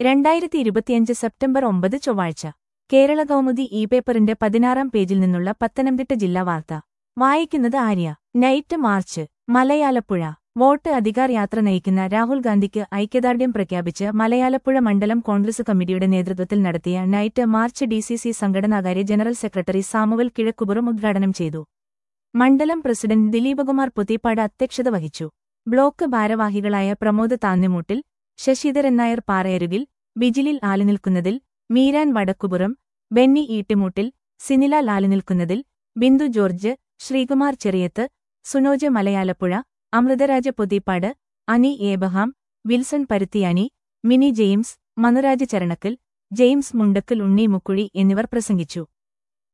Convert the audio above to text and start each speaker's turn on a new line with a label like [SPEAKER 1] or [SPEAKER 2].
[SPEAKER 1] രണ്ടായിരത്തി ഇരുപത്തിയഞ്ച് സെപ്റ്റംബർ ഒമ്പത് ചൊവ്വാഴ്ച കേരള കൗമുദി ഇ പേപ്പറിന്റെ പതിനാറാം പേജിൽ നിന്നുള്ള പത്തനംതിട്ട ജില്ലാ വാർത്ത വായിക്കുന്നത് Arya night march Malayalappuzha vote Adhikar Yatra നയിക്കുന്ന രാഹുൽ ഗാന്ധിക്ക് ഐക്യദാർഢ്യം പ്രഖ്യാപിച്ച് മലയാലപ്പുഴ മണ്ഡലം കോൺഗ്രസ് കമ്മിറ്റിയുടെ നേതൃത്വത്തിൽ നടത്തിയ നൈറ്റ് മാർച്ച് ഡിസിസി സംഘടനാകാര്യ ജനറൽ സെക്രട്ടറി സാമുവൽ കിഴക്കുപുറം ഉദ്ഘാടനം ചെയ്തു മണ്ഡലം പ്രസിഡന്റ് ദിലീപകുമാർ പുത്തിപ്പാട് അധ്യക്ഷത വഹിച്ചു ബ്ലോക്ക് ഭാരവാഹികളായ പ്രമോദ് താന്നിമൂട്ടിൽ ശശിധരൻ നായർ പാറയരുകിൽ ബിജിലിൽ ആലുനിൽക്കുന്നതിൽ മീരാൻ വടക്കുപുറം ബെന്നി ഈട്ടിമൂട്ടിൽ സിനില ലാലുനിൽക്കുന്നതിൽ Bindu George Sreekumar Cheriyathu Sunoj Malayalappuzha Amritaraja Pothippad Ani Abraham Wilson Paruthiyani Mini James Manuraj Charanakkal James Mundakkal Unni Mukkuzhi എന്നിവർ പ്രസംഗിച്ചു